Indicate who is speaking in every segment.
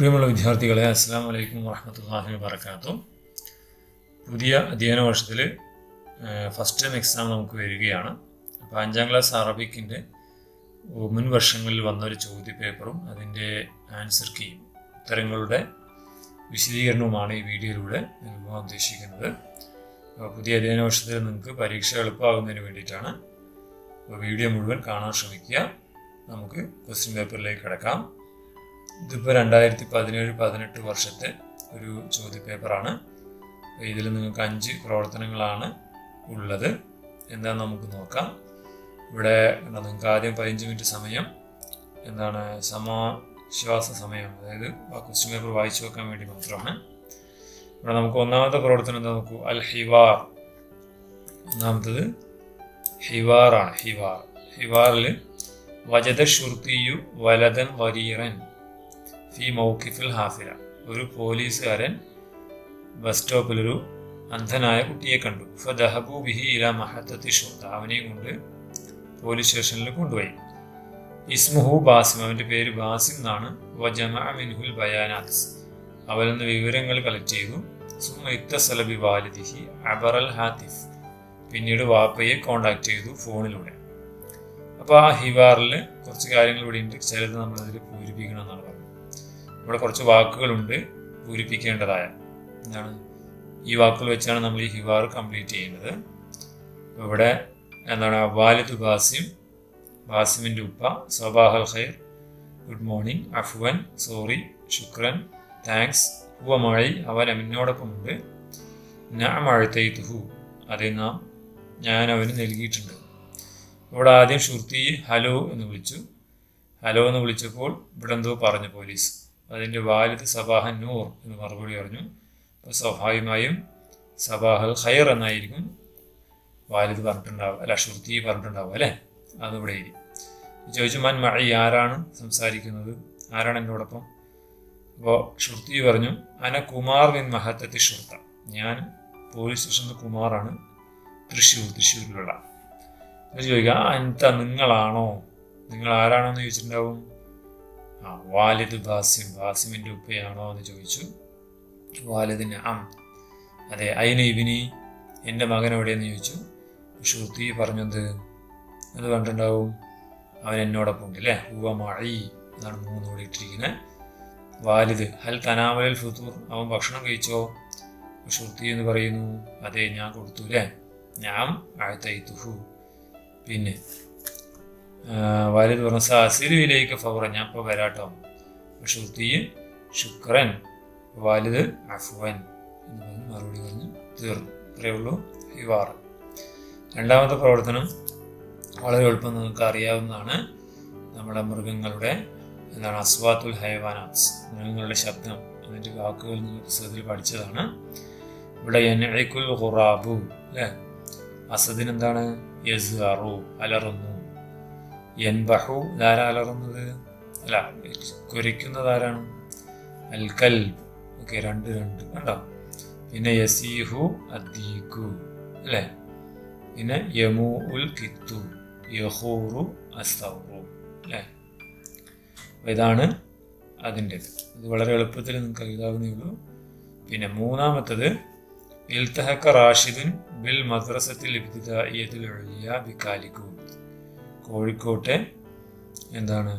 Speaker 1: പ്രിയമുള്ള വിദ്യാർത്ഥികളെ അസ്സാം വലൈക്കും വാഹമത്തല്ലാഹി വാബർക്കാത്തു പുതിയ അധ്യയന വർഷത്തിൽ ഫസ്റ്റ് ടൈം എക്സാം നമുക്ക് വരികയാണ് അപ്പോൾ അഞ്ചാം ക്ലാസ് അറബിക്കിൻ്റെ മുൻ വർഷങ്ങളിൽ വന്ന ഒരു ചോദ്യ പേപ്പറും അതിൻ്റെ ആൻസർ കീയും ഉത്തരങ്ങളുടെ വിശദീകരണവുമാണ് ഈ വീഡിയോയിലൂടെ നൽകാൻ ഉദ്ദേശിക്കുന്നത് അപ്പോൾ പുതിയ അധ്യയന വർഷത്തിൽ നിങ്ങൾക്ക് പരീക്ഷ എളുപ്പമാകുന്നതിന് വേണ്ടിയിട്ടാണ് അപ്പോൾ വീഡിയോ മുഴുവൻ കാണാൻ ശ്രമിക്കുക നമുക്ക് ക്വസ്റ്റ്യൻ പേപ്പറിലേക്ക് കിടക്കാം ഇതിപ്പോൾ രണ്ടായിരത്തി പതിനേഴ് പതിനെട്ട് വർഷത്തെ ഒരു ചോദ്യപേപ്പറാണ് ഇതിൽ നിങ്ങൾക്ക് അഞ്ച് പ്രവർത്തനങ്ങളാണ് ഉള്ളത് എന്താണെന്ന് നമുക്ക് നോക്കാം ഇവിടെ കണ്ടോ നിങ്ങൾക്ക് ആദ്യം പതിനഞ്ച് മിനിറ്റ് സമയം എന്താണ് സമാശ്വാസ സമയം അതായത് ആ ക്വസ്റ്റ്യൻ പേപ്പർ വായിച്ചു വെക്കാൻ വേണ്ടി മാത്രമാണ് ഇവിടെ നമുക്ക് ഒന്നാമത്തെ പ്രവർത്തനം എന്താ നോക്കൂ അൽ ഹിവാർ ഒന്നാമത്തത് ഹിവാറാണ് ഹിവാർ ഹിവാറിൽ വജദ ഷുർത്തിയു വലതൻ വരീറൻ ഫി മൗക്കിഫിൽ ഹാഫില ഒരു പോലീസുകാരൻ ബസ് സ്റ്റോപ്പിലൊരു അന്ധനായ കുട്ടിയെ കണ്ടു ഫദഹബു ബിഹി ഇല മഹത്തത്തി ഷുർത്ത അവനെയും കൊണ്ട് പോലീസ് സ്റ്റേഷനിൽ കൊണ്ടുപോയി ഇസ്മുഹു ബാസിം അവൻ്റെ പേര് ബാസിം എന്നാണ് വജമ മിൻഹുൽ ബയാനാത്ത് അവരിൽ നിന്ന് വിവരങ്ങൾ കളക്ട് ചെയ്തു സുമ ഇത്തസലബി വാലിദിഹി അബറൽ ഹാത്തിഫ് പിന്നീട് വാപ്പയെ കോണ്ടാക്ട് ചെയ്തു ഫോണിലൂടെ അപ്പോൾ ആ ഹിവാറിൽ കുറച്ച് കാര്യങ്ങൾ ഇവിടെ ഉണ്ട് ചിലത് നമ്മളതിൽ പൂരിപ്പിക്കണം എന്നാണ് പറഞ്ഞത് ഇവിടെ കുറച്ച് വാക്കുകളുണ്ട് പൂരിപ്പിക്കേണ്ടതായ എന്താണ് ഈ വാക്കുകൾ വെച്ചാണ് നമ്മൾ ഈ ഹിവാർ കംപ്ലീറ്റ് ചെയ്യുന്നത് ഇവിടെ എന്താണ് വാലിദ് ബാസിം ബാസിമിൻ്റെ ഉപ്പ സബാഹൽ ഖൈർ ഗുഡ് മോർണിംഗ് അഫ്വൻ സോറി ശുക്രൻ താങ്ക്സ് ഹുവ മഴ അവൻ എന്നോടൊപ്പമുണ്ട് ഞാൻ മഴത്തെയ്ത്തുഹു അതേ നാം ഞാൻ അവന് നൽകിയിട്ടുണ്ട് ഇവിടെ ആദ്യം ഷുർത്തി ഹലോ എന്ന് വിളിച്ചു ഹലോ എന്ന് വിളിച്ചപ്പോൾ ഇവിടെ എന്തോ പറഞ്ഞു പോലീസ് അതിൻ്റെ വാലിദ് സബാഹൻ നൂർ എന്ന് മറുപടി പറഞ്ഞു അപ്പോൾ സ്വാഭാവികമായും സബാഹൽ ഖൈർ എന്നായിരിക്കും വാലിദ് പറഞ്ഞിട്ടുണ്ടാവുക അല്ല ഷുർത്തി പറഞ്ഞിട്ടുണ്ടാവുക അല്ലേ അതിവിടെ ഇരി ചോദിച്ചു മൻ മഴ ആരാണ് സംസാരിക്കുന്നത് ആരാണ് എന്നോടൊപ്പം അപ്പോൾ ഷുർത്തി പറഞ്ഞു അന കുമാർ മിൻ മഹത്തത്തി ഷുർത്ത ഞാൻ പോലീസ് സ്റ്റേഷനിൽ കുമാറാണ് തൃശ്ശൂർ തൃശ്ശൂരിലുള്ള ചോദിക്കുക അൻത നിങ്ങളാണോ നിങ്ങൾ ആരാണോ എന്ന് ചോദിച്ചിട്ടുണ്ടാവും ആ വാലിദ് ബാസിം ബാസിമിൻ്റെ ഉപ്പയാണോ എന്ന് ചോദിച്ചു വാലിദിന് അം അതെ അയിന ഇബിനി എൻ്റെ മകൻ എവിടെയെന്ന് ചോദിച്ചു ഷൂർത്തി പറഞ്ഞത് അത് കണ്ടിട്ടുണ്ടാവും അവൻ എന്നോടൊപ്പം ഉണ്ട് അല്ലേ ഹുവ മഴി എന്നാണ് മൂന്ന് കൂടി ഇട്ടിരിക്കുന്നത് വാലിദ് ഹൽ തനാമലൽ ഫുത്തൂർ അവൻ ഭക്ഷണം കഴിച്ചോ ഷുർത്തി എന്ന് പറയുന്നു അതെ ഞാൻ കൊടുത്തു അല്ലേ ഞാൻ ആഴ്ത്തൈത്തുഹു പിന്നെ വാലിദ് പറഞ്ഞ സാസിലുവിലേക്ക് ഫൗറ ഞാൻ ഇപ്പോൾ വരാട്ടോ ഷുർത്തി ശുക്രൻ വാലിദ് അഫ്വൻ എന്ന് പറഞ്ഞ് മറുപടി പറഞ്ഞ് തീർന്നു ഇത്രയേ ഉള്ളൂ ഹിവാർ രണ്ടാമത്തെ പ്രവർത്തനം വളരെ എളുപ്പം നിങ്ങൾക്ക് അറിയാവുന്നതാണ് നമ്മുടെ മൃഗങ്ങളുടെ എന്താണ് അസ്വാത്തുൽ ഹൈവാനാത്സ് മൃഗങ്ങളുടെ ശബ്ദം അതിൻ്റെ വാക്കുകൾ നിങ്ങൾ പുസ്തകത്തിൽ പഠിച്ചതാണ് ഇവിടെ എനക്കുൽ ഖുറാബു അല്ലേ അസദിന് എന്താണ് യസ്അറു അലറുന്നു എൻബഹു ഇതാരാ അലറുന്നത് അല്ല കുരയ്ക്കുന്നത് ആരാണ് അൽ കൽബ് ഓക്കെ രണ്ട് രണ്ട് കണ്ടോ പിന്നെ യസീഹു അദ്ദീഖു അല്ലേ പിന്നെ യമു ഉൽ കിത്തു യഹൂറു അസ്തൗറു അല്ലേ ഇതാണ് അതിൻ്റെത് ഇത് വളരെ എളുപ്പത്തിൽ നിങ്ങൾക്ക് എഴുതാവുന്നേ ഉള്ളൂ പിന്നെ മൂന്നാമത്തത് ഇൽത്തഹക്ക റാഷിദുൻ ബിൽ മദ്രസത്തിൽ ഇബ്തിദായിയത്തിൽ എഴുതിയ ബിക്കാലിക്കു കോഴിക്കോട്ടെ എന്താണ്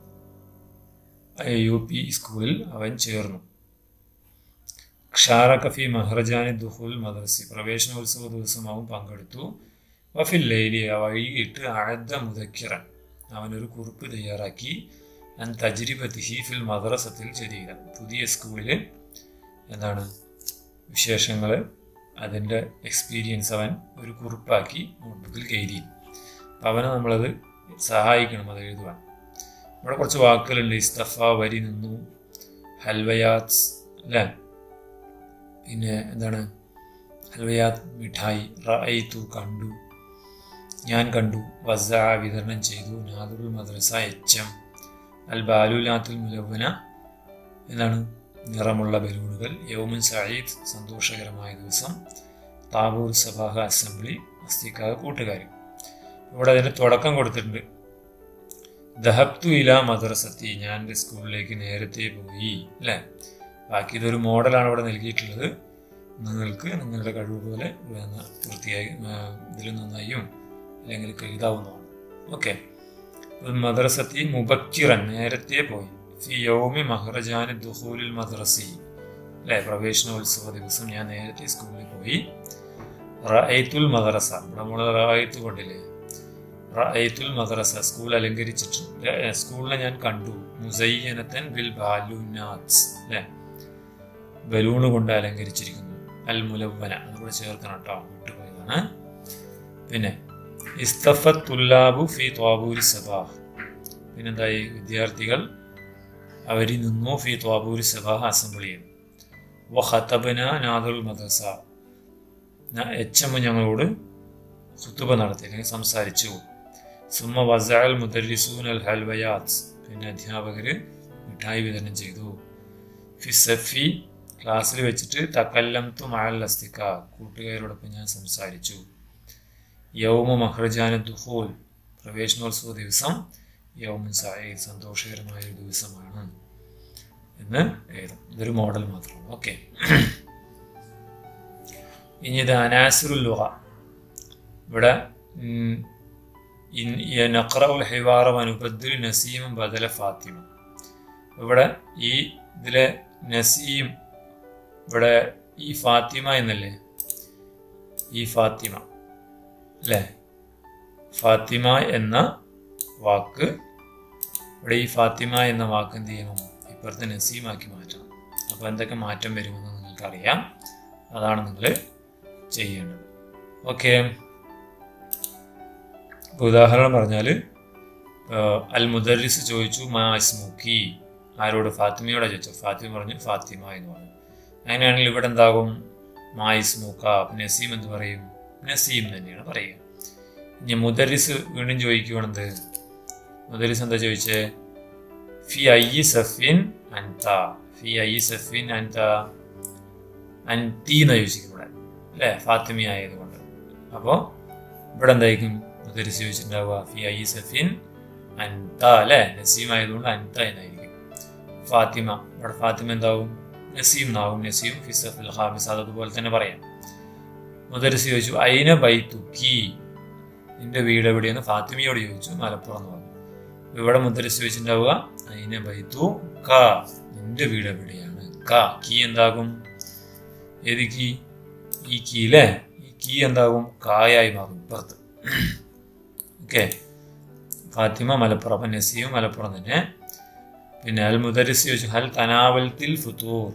Speaker 1: യു പി സ്കൂളിൽ അവൻ ചേർന്നു ക്ഷാറ കഫി മഹ്റജാനി ദുഹുൽ മദ്രസി പ്രവേശനോത്സവ ദിവസമാവും പങ്കെടുത്തു വഫിൽ ലൈലി വൈകിട്ട് അഴദ്ദ മുദക്കിറൻ അവനൊരു കുറിപ്പ് തയ്യാറാക്കി അൻ തജ്രിബത്ത് ഹീഫിൽ മദ്രസത്തിൽ ജദീദ പുതിയ സ്കൂളിൽ എന്താണ് വിശേഷങ്ങൾ അതിൻ്റെ എക്സ്പീരിയൻസ് അവൻ ഒരു കുറിപ്പാക്കി നോട്ട്ബുക്കിൽ കയറി അപ്പം അവനെ നമ്മളത് സഹായിക്കണം അത് എഴുതുവാൻ ഇവിടെ കുറച്ച് വാക്കുകളുണ്ട് ഇസ്തഫ വരി നിന്നു ഹൽവയാത്സ് അല്ലേ പിന്നെ എന്താണ് ഹൽവയാത്ത് മിഠായി റൈത്തു കണ്ടു ഞാൻ കണ്ടു വസ വിതരണം ചെയ്തു നാദുൽ മദ്രസ എച്ച് എം അൽ ബാലുലാത്തുൽ മുലവന എന്താണ് നിറമുള്ള ബലൂണുകൾ യൗമുൻ സയീദ് സന്തോഷകരമായ ദിവസം താബൂർ സഭാഹ അസംബ്ലി അസ്തിക്കാവ് കൂട്ടുകാർ ഇവിടെ അതിന് തുടക്കം കൊടുത്തിട്ടുണ്ട് ദഹബ്തു ഇല മദ്രസത്തി ഞാൻ എൻ്റെ സ്കൂളിലേക്ക് നേരത്തെ പോയി അല്ലേ ബാക്കി ഇതൊരു മോഡലാണ് ഇവിടെ നൽകിയിട്ടുള്ളത് നിങ്ങൾക്ക് നിങ്ങളുടെ കഴിവ് പോലെ വേണ്ട വൃത്തിയായി ഇതിൽ നന്നായും അല്ലെങ്കിൽ എഴുതാവുന്നതാണ് ഓക്കെ മദ്രസത്തി മുബക്കിറൻ നേരത്തെ പോയി ഫി യൗമി മഹ്റജാൻ ദുഹൂലിൽ മദ്രസി അല്ലേ പ്രവേശനോത്സവ ദിവസം ഞാൻ നേരത്തെ സ്കൂളിൽ പോയി റഅയ്ത്തുൽ മദ്രസ ഇവിടെ നമ്മൾ റഅയ്ത്ത് കൊണ്ടില്ലേ റഅയ്ത്തുൽ മദ്രസ സ്കൂൾ അലങ്കരിച്ചിട്ടുണ്ട് സ്കൂളിനെ ഞാൻ കണ്ടു മുസയ്യനത്തൻ ബിൽ ബാലുനാത്സ് അല്ലേ ബലൂണ് കൊണ്ട് അലങ്കരിച്ചിരിക്കുന്നു അൽ മുലവന അതുകൂടെ ചേർക്കണം കേട്ടോ വിട്ടുപോയതാണ് പിന്നെ ഇസ്തഫത്തുല്ലാബു ഫി ത്വാബൂരി സബാഹ് പിന്നെന്തായി വിദ്യാർത്ഥികൾ അവരിൽ നിന്നു ഫി ത്വാബൂരി സബാഹ് അസംബ്ലിയിൽ വ ഖത്തബന നാദുൽ മദ്രസ എച്ച് എം ഞങ്ങളോട് ഖുത്തുബ നടത്തി അല്ലെങ്കിൽ സംസാരിച്ചു സുമ വസാൽ മുദരിസൂൻ അൽ ഹൽവയാത്ത് പിന്നെ അധ്യാപകർ മിഠായി വിതരണം ചെയ്തു ഫിസഫി ക്ലാസ്സിൽ വെച്ചിട്ട് തക്കല്ലം തു മഴൽ അസ്തിക്ക കൂട്ടുകാരോടൊപ്പം ഞാൻ സംസാരിച്ചു യൗമ മഹ്റജാന ദുഹോൽ പ്രവേശനോത്സവ ദിവസം യൗമൻ സായി സന്തോഷകരമായ ഒരു ദിവസമാണ് എന്ന് എഴുതും ഇതൊരു മോഡൽ മാത്രമാണ് ഓക്കെ ഇനി ഇത് അനാസുറുൽ ലുഹ ഇവിടെ നഖറഉൽ ഹിവാറ വനുബദ്ദുൽ നസീമും ബദല ഫാത്തിമ ഇവിടെ ഈ ഇതിലെ നസീം ഇവിടെ ഈ ഫാത്തിമ എന്നല്ലേ ഈ ഫാത്തിമ അല്ലേ ഫാത്തിമ എന്ന വാക്ക് ഇവിടെ ഈ ഫാത്തിമ എന്ന വാക്ക് എന്ത് ചെയ്യണം ഇപ്പുറത്തെ നസീമാക്കി മാറ്റണം അപ്പോൾ എന്തൊക്കെ മാറ്റം വരുമെന്ന് നിങ്ങൾക്കറിയാം അതാണ് നിങ്ങൾ ചെയ്യേണ്ടത് ഓക്കെ ഉദാഹരണം പറഞ്ഞാൽ അൽ മുദരിസ് ചോദിച്ചു മാ ഇസ്മുക്കി ആരോട് ഫാത്തിമയോടെ ചോദിച്ചു ഫാത്തിമ പറഞ്ഞു ഫാത്തിമ എന്ന് പറഞ്ഞു അങ്ങനെയാണെങ്കിൽ ഇവിടെ എന്താകും മാ ഇസ്മുക്ക നസീം എന്ന് പറയും നസീം തന്നെയാണ് പറയുക ഇനി മുദരിസ് വീണ്ടും ചോദിക്കുവാണെന്ത് മുദരിസ് എന്താ ചോദിച്ചേ ഫി ഐ സഫിൻ അൻത ഫി ഐ സഫിൻ അൻത അൻതി എന്ന് ചോദിച്ചിരിക്കും ഇവിടെ അല്ലേ ഫാത്തിമ ആയതുകൊണ്ട് അപ്പോൾ ഇവിടെ എന്തായിരിക്കും മുദരിസ് ചോദിച്ചിട്ടുണ്ടാവുക ഫി ഐ സഫിൻ അൻത അല്ലേ നസീം ആയതുകൊണ്ട് അൻത എന്നായിരിക്കും ഫാത്തിമ ഇവിടെ ഫാത്തിമ എന്താവും നസീം എന്നാവും നസീം ഫിസഫിൽ ഹാമിസ് അതുപോലെ തന്നെ പറയാം മുദരിസ് ചോദിച്ചു അയിന ബൈത്തുക്കി നിന്റെ വീട് എവിടെയെന്ന് ഫാത്തിമയോട് ചോദിച്ചു മലപ്പുറം എന്ന് പറഞ്ഞു ഇവിടെ മുദ്രസ് ചോദിച്ചിട്ടുണ്ടാവുക അയിന ബൈത്തു ക നിന്റെ വീട് എവിടെയാണ് ക കീ എന്താകും ഏത് കീ ഈ കീ അല്ലേ ഈ കീ എന്താകും കായായി മാറും ഇപ്പുറത്ത് ഓക്കെ ഫാത്തിമ മലപ്പുറം അപ്പം നസീം മലപ്പുറം തന്നെ പിന്നെ അൽ മുദരിസ് ചോദിച്ചു ഹൽ തനാവൽത്തിൽ ഫുത്തൂർ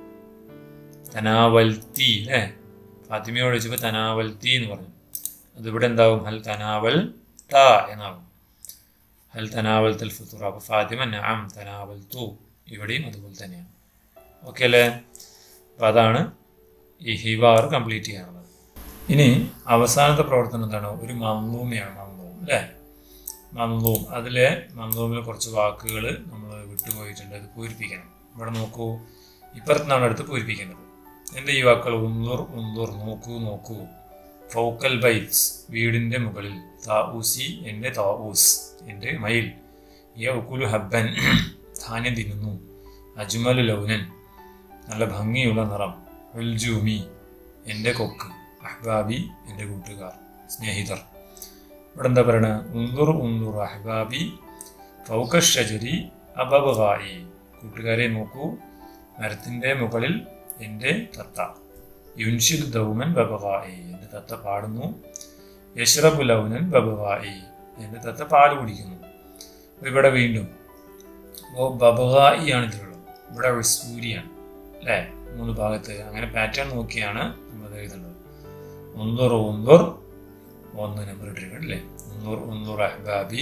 Speaker 1: തനാവൽത്തി അല്ലേ ഫാത്തിമയോട് ചോദിച്ചപ്പോൾ തനാവൽത്തി എന്ന് പറഞ്ഞു അതിവിടെ എന്താവും ഹൽ തനാവൽ ത എന്നാകും ഹൽ തനാവൽ തൽ ഫുത്തൂർ അപ്പോൾ ഫാത്തിമ നാം തനാവൽ തു ഇവിടെയും അതുപോലെ തന്നെയാണ് ഓക്കെ അല്ലേ അപ്പോൾ അതാണ് ഈ ഹിവാർ കംപ്ലീറ്റ് ചെയ്യാനുള്ളത് ഇനി അവസാനത്തെ പ്രവർത്തനം എന്താണ് ഒരു മന്ദൂമയാണ് മന്ദൂം അല്ലേ മന്ദൂം അതിലെ മന്ദൂമിൽ കുറച്ച് വാക്കുകൾ നമ്മൾ വിട്ടുപോയിട്ടുണ്ട് അത് പൂരിപ്പിക്കണം ഇവിടെ നോക്കൂ ഇപ്പുറത്തുനിന്നാണ് അടുത്ത് പൂരിപ്പിക്കേണ്ടത് എൻ്റെ ഈ വാക്കുകൾ ഉന്തുർ ഉന്തുർ നോക്കൂ നോക്കൂ ഫൗക്കൽ ബൈറ്റ്സ് വീടിൻ്റെ മുകളിൽ താഊസി എൻ്റെ താഊസ് എൻ്റെ മയിൽ യൗക്കുലു ഹബ്ബൻ ധാന്യം തിന്നുന്നു അജ്മലു ലൗനൻ നല്ല ഭംഗിയുള്ള നിറം ഉൽജൂമി എൻ്റെ കൊക്ക് അഹ്ബാബി എൻ്റെ കൂട്ടുകാർ സ്നേഹിതർ ഇവിടെ എന്താ പറയണത് ഉന്തുർ ഉന്തുർ അഹ്ബാബി ഫൗക ഷജരി അബബായി കൂട്ടുകാരെ നോക്കൂ മരത്തിൻ്റെ മുകളിൽ എൻ്റെ തത്ത യുൻഷിദ് ദൗമൻ ബബവായി എൻ്റെ തത്ത പാടുന്നു യഷ്റബു ലൗനൻ ബബവായി എൻ്റെ തത്ത പാല് കുടിക്കുന്നു അപ്പോൾ ഇവിടെ വീണ്ടും അപ്പോൾ ബബവായി ആണ് ഇതിലുള്ളത് ഇവിടെ വിസ്ഫൂരിയാണ് അല്ലേ മൂന്ന് ഭാഗത്ത് അങ്ങനെ പാറ്റേൺ നോക്കിയാണ് നമ്മൾ എഴുതുന്നത് ഒന്നൂർ ഒന്നൂർ ഒന്ന് നമ്പർ ഇട്ടിരിക്കണം അല്ലേ ഒന്നൂർ ഒന്നൂർ അഹ്ബാബി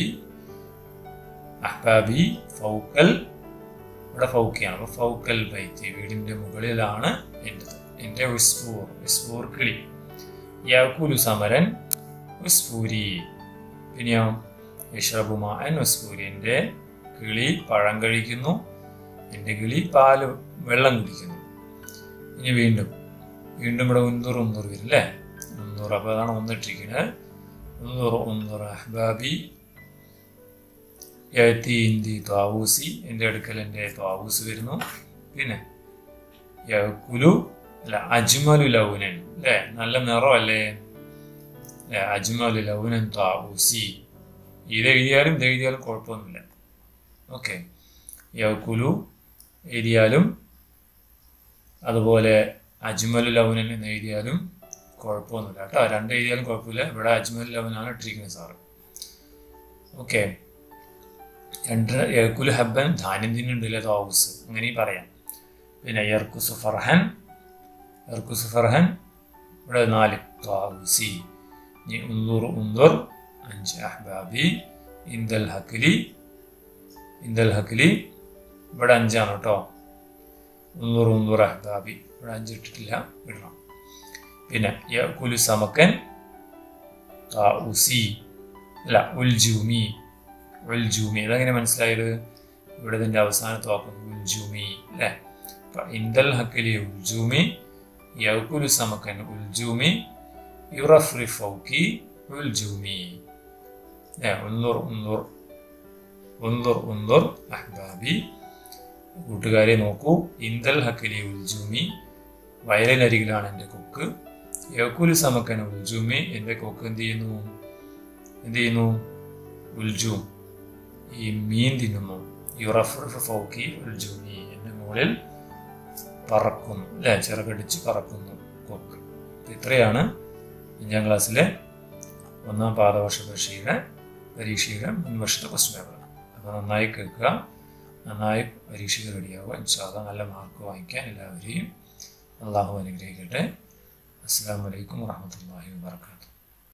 Speaker 1: അഹ്ബാബി ഫൗക്കൽ ഇവിടെ ഫൗക്കിയാണ് അപ്പോൾ ഫൗക്കൽ ബൈത്തി വീടിൻ്റെ മുകളിലാണ് എൻ്റെത് എൻ്റെ വിസ്ഫൂർ വിസ്ഫൂർ കിളി യാക്കുലു സമരൻ വിസ്ഫൂരി പിന്നെയോ യഷ്റബുമാൻ വിസ്ഫൂരി എൻ്റെ കിളി പഴം കഴിക്കുന്നു എൻ്റെ കിളി പാല് വെള്ളം കുടിക്കുന്നു ഇനി വീണ്ടും വീണ്ടും ഇവിടെ ഉന്നൂറ് ഉന്നൂറ് വരും അല്ലേ ഉന്നൂറ് അപ്പോൾ അതാണ് ഒന്നിട്ടിരിക്കുന്നത് ഉന്നൂറ് ഉന്നൂറ് അഹ്ബാബി യത്തി ഇന്തി ത്വാവൂസി എൻ്റെ അടുക്കൽ എൻ്റെ ത്വാവൂസ് വരുന്നു പിന്നെ യക്കുലു അല്ല അജ്മലു ലൗനൻ അല്ലേ നല്ല നിറമല്ലേ അല്ലേ അജ്മലു ലൗനൻ ത്വാവൂസി ഇത് എഴുതിയാലും ഇത് എഴുതിയാലും കുഴപ്പമൊന്നുമില്ല ഓക്കെ യക്കുലു എഴുതിയാലും അതുപോലെ അജ്മലു ലൗനൻ എന്ന് എഴുതിയാലും കുഴപ്പമൊന്നുമില്ല കേട്ടോ രണ്ട് എഴുതിയാലും കുഴപ്പമില്ല ഇവിടെ അജ്മൽ ലവനാണ് ഇട്ടിരിക്കുന്നത് സാറ് ഓക്കെ രണ്ട് യർക്കുൽ ഹബ്ബൻ ധാന്യം തിന്നുണ്ടല്ലേ തോസ് അങ്ങനെയും പറയാം പിന്നെ യർക്കുസ് ഫർഹൻ യർക്കുസ് ഫർഹൻ ഇവിടെ നാല് ത്വാവുസി ഇനി ഉന്ദുർ ഉന്ദുർ അഞ്ച് അഹ്ബാബി ഇന്ദൽ ഹക്കിലി ഇന്ദൽ ഹക്കിലി ഇവിടെ അഞ്ചാണ് കേട്ടോ ഉന്ദുർ ഉന്ദുർ അഹ്ബാബി ഇവിടെ അഞ്ച് ഇട്ടിട്ടില്ല ഇടണം പിന്നെ യക്കുലു സമക്കൻ ഉസി അല്ല ഉൽജൂമി ഉൽജൂമി അതെങ്ങനെ മനസ്സിലായത് ഇവിടെ ഇതിൻ്റെ അവസാനത്ത് വാക്കുന്നു ഉൽജൂമി അല്ലേ അപ്പം ഇന്ദൽ ഹക്കലി ഉൽജൂമി യക്കുലു സമക്കൻ ഉൽജൂമി യുറഫ്രി ഫൗക്കി ഉൽജൂമി ഉന്നുർ ഉന്നുർ ഉന്നുർ ഉന്നുർ അഹ്ബാബി കൂട്ടുകാരെ നോക്കൂ ഇന്ദൽ ഹക്കലി ഉൽജൂമി വയലിനരികിലാണ് എൻ്റെ കൊക്ക് യക്കുലു സമക്കൻ ഉൽജൂമി എൻ്റെ കൊക്ക് എന്ത് ചെയ്യുന്നു എന്ത് ചെയ്യുന്നു ഉൽജൂം ഈ മീൻ തിന്നുന്നു യുറഫ് ഫൗക്കി ഉൽജൂമി എൻ്റെ മുകളിൽ പറക്കുന്നു അല്ലേ ചിറകടിച്ച് പറക്കുന്നു കൊക്ക് ഇത്രയാണ് അഞ്ചാം ക്ലാസ്സിലെ ഒന്നാം പാദവർഷ പരീക്ഷയുടെ പരീക്ഷയുടെ മുൻവർഷത്തെ ക്വസ്റ്റ്യൻ പേപ്പർ അപ്പോൾ നന്നായി കേൾക്കുക നന്നായി പരീക്ഷയ്ക്ക് റെഡിയാവുക ഇൻഷാല്ല നല്ല മാർക്ക് വാങ്ങിക്കാൻ എല്ലാവരെയും അള്ളാഹു അനുഗ്രഹിക്കട്ടെ അസ്സാം വലൈക്കും വാഹമത്തല്ലാഹി വാബർക്കാത്തു